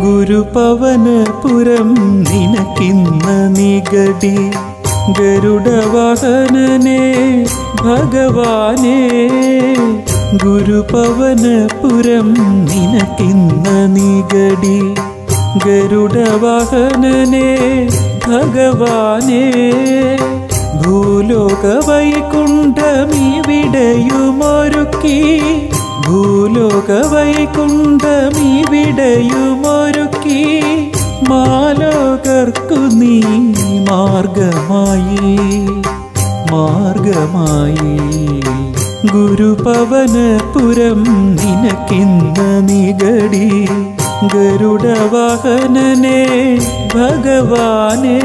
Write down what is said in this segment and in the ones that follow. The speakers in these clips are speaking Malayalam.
ഗുരുപവനപുരം നിനക്കിന്ന നിഗടി ഗരുഡവാഹനനെ ഭഗവാനേ ഗുരുപവനപുരം നിനക്കിന്ന നിഗടി ഗരുഡവാഹനനെ ഭഗവാനേ ഭൂലോക വൈകുണ്ഠമിവിടെയുമൊരുക്കി ഭൂലോക വൈകുണ്ഠമിവിടെയുമൊരുക്കി മാലോകർക്കു നീ മാർഗമായി മാർഗമായി ഗുരുപവനപുരം നിനക്കിന്ന നിഗടി ഗരുഡവാഹനനെ ഭഗവാനേ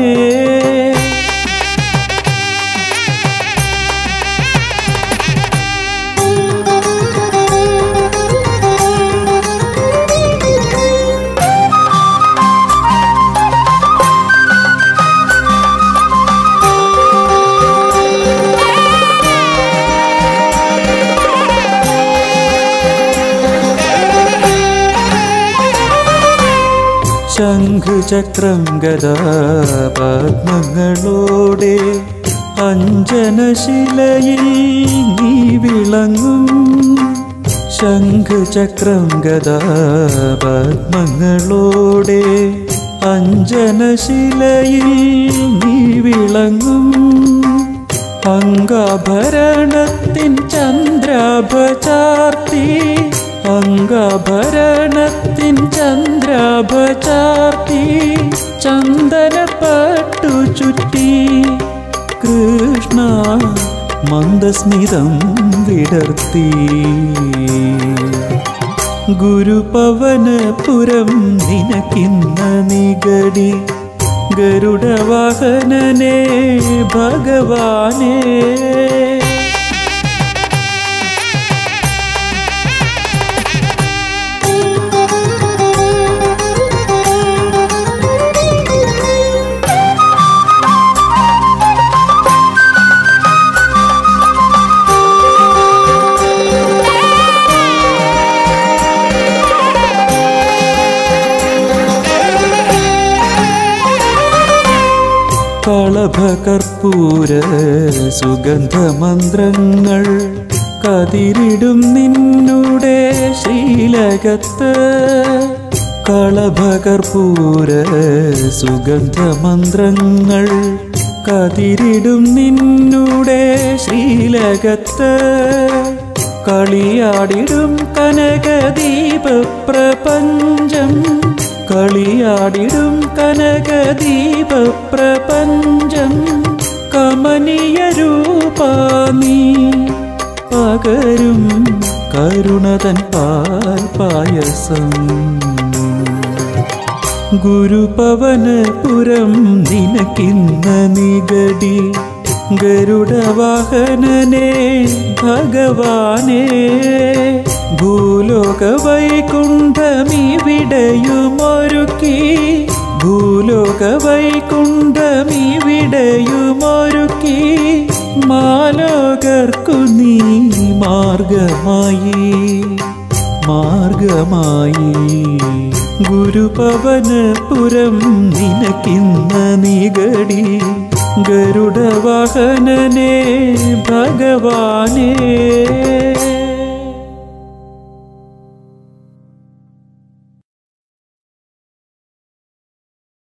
ശംഖുചക്രം ഗദാ പത്മങ്ങളോടെ അഞ്ജനശിലയിൽ നീ വിളങ്ങും ശംഖുചക്രം ഗദാ പത്മങ്ങളോടെ അഞ്ജനശിലയിൽ നീ വിളങ്ങും അംഗഭരണത്തിൻ ചന്ദ്രാഭ ചാർത്തി അംഗഭരണത്തിൻ ചന്ദ്രാഭ ചാർത്തി ചന്ദനപ്പട്ടു ചുറ്റി കൃഷ്ണ മന്ദസ്മിതം വിടർത്തി ഗുരുപവനപുരം നിനക്കിന്ന നിഗടി ഗരുഡവാഹനനെ ഭഗവാനേ കളഭകർപ്പൂര സുഗന്ധമന്ത്രങ്ങൾ കതിരിടും നിന്നുടെ ശ്രീലകത്ത് കളഭകർപ്പൂര സുഗന്ധമന്ത്രങ്ങൾ കതിരിടും നിന്നുടെ ശ്രീലകത്ത് കളിയാടിടും കനകദീപ പ്രപഞ്ചം കളിയാടിടും കനകദീപ പ്രപഞ്ചം കമനീയ രൂപാനീ പകരും കരുണതൻ പാൽ പായസം ഗുരുപവനപുരം നിനക്കിന്ന നിഗടി ഗരുഡവാഹനനെ ഭഗവാനേ ഭൂലോക വൈകുണ്ഠമിവിടെയുമൊരുക്കി ഭൂലോക വൈകുണ്ഠമിവിടെയുമൊരുക്കി മാലോകർക്കു നീ മാർഗമായി മാർഗമായി ഗുരുപവനപുരം നിനക്കിന്ന നിഗടി ഗരുഡവാഹനനെ ഭഗവാനേ